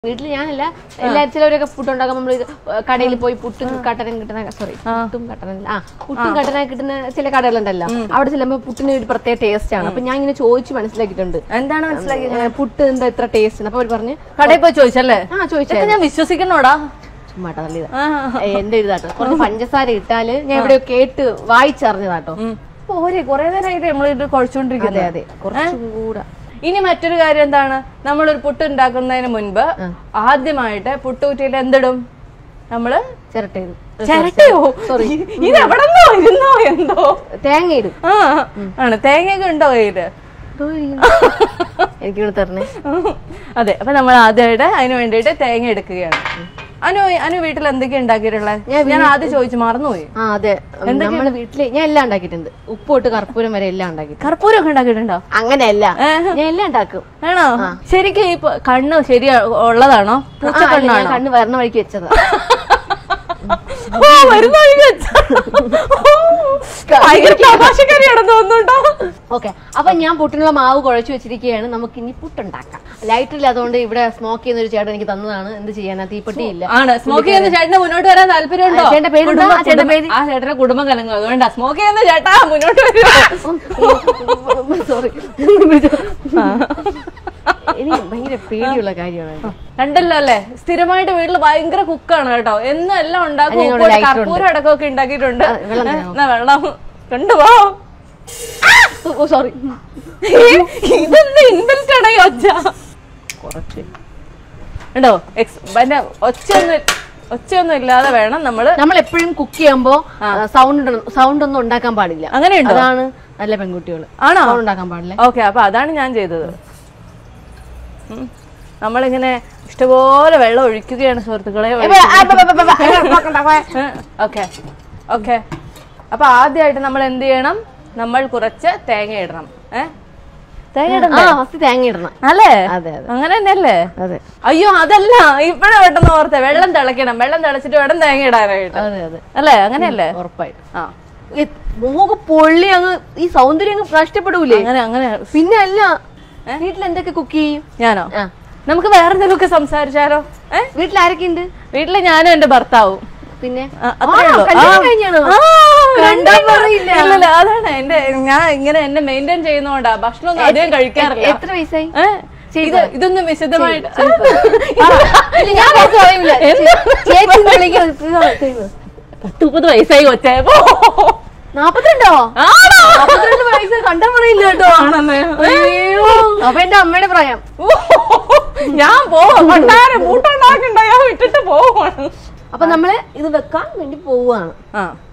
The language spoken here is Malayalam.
വീട്ടിൽ ഞാനല്ല എല്ലാ ചിലവരൊക്കെ പുട്ട് ഉണ്ടാക്കാൻ നമ്മൾ കടയിൽ പോയി പുട്ടും കട്ടനും കിട്ടുന്ന സോറി പുട്ടും കട്ടനും ആ പുട്ടും കട്ടനും കിട്ടുന്ന ചില കടകളുണ്ടല്ലോ അവിടെ ചെല്ലുമ്പോൾ പുട്ടിന് ഒരു പ്രത്യേക ടേസ്റ്റ് ആണ് അപ്പൊ ഞാൻ ഇങ്ങനെ ചോദിച്ചു മനസ്സിലാക്കിയിട്ടുണ്ട് എന്താണ് മനസ്സിലാക്കിയത് ഏ, പുട്ട് എന്താ ഇത്ര ടേസ്റ്റ് അപ്പൊ അവര് പറഞ്ഞ് കടയിൽ പോയി ചോദിച്ചല്ലേ ആ ചോദിച്ചു ഇതൊക്കെ ഞാൻ വിശ്വസിക്കണോടാ ചുമ്മാ തള്ളിയതാ ആ. എന്റെ ഇതാട്ടോ കുറച്ച് പഞ്ചസാര ഇട്ടാല് ഞാൻ ഇവിടെ കേട്ട് വായിച്ചറിഞ്ഞതാട്ടോ ഉം. പോരെ കൊറേ നേരമായിട്ട് നമ്മൾ ഇത് കുഴച്ചോണ്ടിരിക്കുന്നത് അതെ അതെ കുറച്ചും കൂടെ ഇനി മറ്റൊരു കാര്യം എന്താണ് നമ്മളൊരു പുട്ട് ഉണ്ടാക്കുന്നതിന് മുൻപ് ആദ്യമായിട്ട് പുട്ടുകുറ്റിയിൽ എന്തിടും നമ്മള് ചിരട്ടയിടും ചിരട്ടയോ ഇത് എവിടെ നിന്നോ ഇരുന്നോ എന്തോ തേങ്ങ ഇടും ആ ആണ് തേങ്ങയൊക്കെ ഉണ്ടോ കയ്യില് എനിക്കിവിടെ തരണേ അതെ അപ്പൊ നമ്മൾ ആദ്യമായിട്ട് അതിന് വേണ്ടിയിട്ട് തേങ്ങ എടുക്കുകയാണ് അനു അനു വീട്ടിൽ എന്തൊക്കെയാ ഉണ്ടാക്കിയിട്ടുള്ളത് ഞാൻ ആദ്യം ചോദിച്ചു മറന്നുപോയി ആ അതെ നമ്മളെ വീട്ടില് ഞാൻ എല്ലാം ഉണ്ടാക്കിയിട്ടുണ്ട് ഉപ്പോട്ട് കർപ്പൂരം വരെ എല്ലാം ഉണ്ടാക്കിയിട്ടുണ്ട് കർപ്പൂരം ഒക്കെ ഉണ്ടാക്കിയിട്ടുണ്ടോ അങ്ങനെയല്ല ഞാൻ എല്ലാം ഉണ്ടാക്കും ആണോ ശരിക്കും ഈ പ- കണ്ണ് ശരി ഉള്ളതാണോ ആ, പൂച്ച അല്ല, ഞാൻ കണ്ണാണോ കണ്ണ് വരണ വഴിക്ക് വെച്ചതാ ഓ, വരുന്ന വഴിക്ക് വെച്ചാ. ഭയങ്കര തമാശക്കാരിയാണെന്ന് തോന്നുന്നുണ്ടോ ഓക്കെ അപ്പൊ ഞാൻ പുട്ടിനുള്ള മാവ് കുഴച്ചു വെച്ചിരിക്കുകയാണ് നമുക്ക് ഇനി പുട്ടുണ്ടാക്കാം ലൈറ്റ് ഇല്ലാത്തതുകൊണ്ട് ഇവിടെ സ്മോക്ക് ചെയ്യുന്ന ഒരു ചേട്ടൻ എനിക്ക് തന്നതാണ് എന്ത് ചെയ്യാനാ തീപ്പെട്ടി ഇല്ല ആണ് സ്മോക്ക് ചെയ്യുന്ന ചേട്ടന് മുന്നോട്ട് വരാൻ താല്പര്യമുണ്ടോ ആ, ചേട്ടന്റെ പേരെന്താ? കുടുംബം- ആ, ചേട്ടന്റെ കുടുംബം- ആ ചേട്ടന്റെ കുടുംബം കലങ്ങും അതുകൊണ്ടാ സ്മോക്ക് ചെയ്യുന്ന ചേട്ടാ മുന്നോട്ട് വരുമോ സോറി എനിക്ക് ഭയങ്കര പേടിയുള്ള കാര്യമാണ് ഇത്. കണ്ടല്ലോ അല്ലേ സ്ഥിരമായിട്ട് വീട്ടിൽ ഭയങ്കര കുക്കാണ് കേട്ടോ എന്നും എല്ലാം ഉണ്ടാക്കും അതിന് ഉപ്പോട്ട് light ഉണ്ട്. കർപ്പൂരം അടക്കമൊക്കെ ഉണ്ടാക്കിയിട്ടുണ്ട് ആ, വെള്ളം ഏ, തരാമോ? എന്നാ വെള്ളം കൊണ്ടുപോ ഓ സോറി ഇതെന്ത് ഇൻബിൽറ്റ് ആണ് ഈ ഒച്ച കുറച്ച് ഉണ്ടോ എക്സ് പിന്നെ ഒച്ചയൊന്നും ഒച്ചയൊന്നും ഇല്ലാതെ വേണം നമ്മള് നമ്മൾ എപ്പോഴും കുക്ക് ചെയ്യുമ്പോ സൗണ്ട് സൗണ്ട് ഒന്നും ഉണ്ടാക്കാൻ പാടില്ല അങ്ങനെയുണ്ടോ അതാണ് നല്ല പെൺകുട്ടികൾ ആണോ സൗണ്ട് ഉണ്ടാക്കാൻ പാടില്ല ഓക്കെ അപ്പൊ അതാണ് ഞാൻ ചെയ്തത് ഉം. നമ്മളിങ്ങനെ ഇഷ്ടപോലെ വെള്ളം ഒഴിക്കുകയാണ് സുഹൃത്തുക്കളെ ഓക്കെ ഓക്കെ അപ്പൊ ആദ്യമായിട്ട് നമ്മൾ എന്ത് ചെയ്യണം നമ്മൾ കുറച്ച് തേങ്ങ ഇടണം ഏ തേങ്ങ ആ ഇടണ്ടേ ഫസ്റ്റ് തേങ്ങ ഇടണം അല്ലേ അതെ അതെ അങ്ങനെ തന്നെയല്ലേ അതെ അയ്യോ അതല്ല ഇപ്പഴേ പെട്ടെന്ന് ഓർത്തെ വെള്ളം തിളയ്ക്കണം വെള്ളം തിളച്ചിട്ട് വേണം തേങ്ങ ഇടാനായിട്ട് അതെ അതെ അല്ലേ അങ്ങനെയല്ലേ ഉറപ്പായിട്ടും ആ ഏ, മോക്ക് പൊള്ളി അങ്ങ് ഈ സൗന്ദര്യം അങ്ങ് നഷ്ടപ്പെടൂലേ അങ്ങനെ അങ്ങനെ പിന്നെ അല്ല വീട്ടിൽ എന്തൊക്കെ കുക്ക് ചെയ്യും ഞാനോ ആ. നമുക്ക് വേറെ എന്തെങ്കിലുമൊക്കെ സംസാരിച്ചാലോ ഏ വീട്ടിൽ ആരൊക്കെ ഉണ്ട് വീട്ടില് ഞാനും എന്റെ ഭർത്താവും പിന്നെ ആ, അത്രേ ആ, ഉള്ളൂ. കല്യാണം ആ. കഴിഞ്ഞാണോ ആ, കണ്ടാ കല്യാണം പറയില്ല. ഇല്ലല്ല, അതാണ് എന്റെ ഞാൻ ഇങ്ങനെ എന്നെ മെയിൻറ്റെയിൻ ചെയ്യുന്നോണ്ടാ ഭക്ഷണം ഒന്നും അധികം കഴിക്കാറില്ല എത്ര വയസ്സായി ഏ? ഇത് ഇതൊന്നും വിശദമായിട്ട് ഇല്ല, ഞാൻ പുറത്ത് പറയൂല. എന്താ? ചേച്ചി എന്ന് വിളിക്കുന്നത് പത്ത് മുപ്പത് വയസ്സായി കൊച്ചേ പോ. നാപ്പത്തിരണ്ടോ ആണോ? നാപ്പത്തിരണ്ട് വയസ്സ് കണ്ടാ പറയില്ല കേട്ടോ ആണെന്ന്. അയ്യോ അപ്പൊ എന്റെ അമ്മയുടെ പ്രായം ഓ, ഞാൻ പോവാ കൊട്ടാരം പൂട്ടുണ്ടാക്കണ്ട ഞാൻ വിട്ടിട്ട് പോവാണ് അപ്പൊ നമ്മള് ഇത് വെക്കാൻ വേണ്ടി പോവാണ് ആ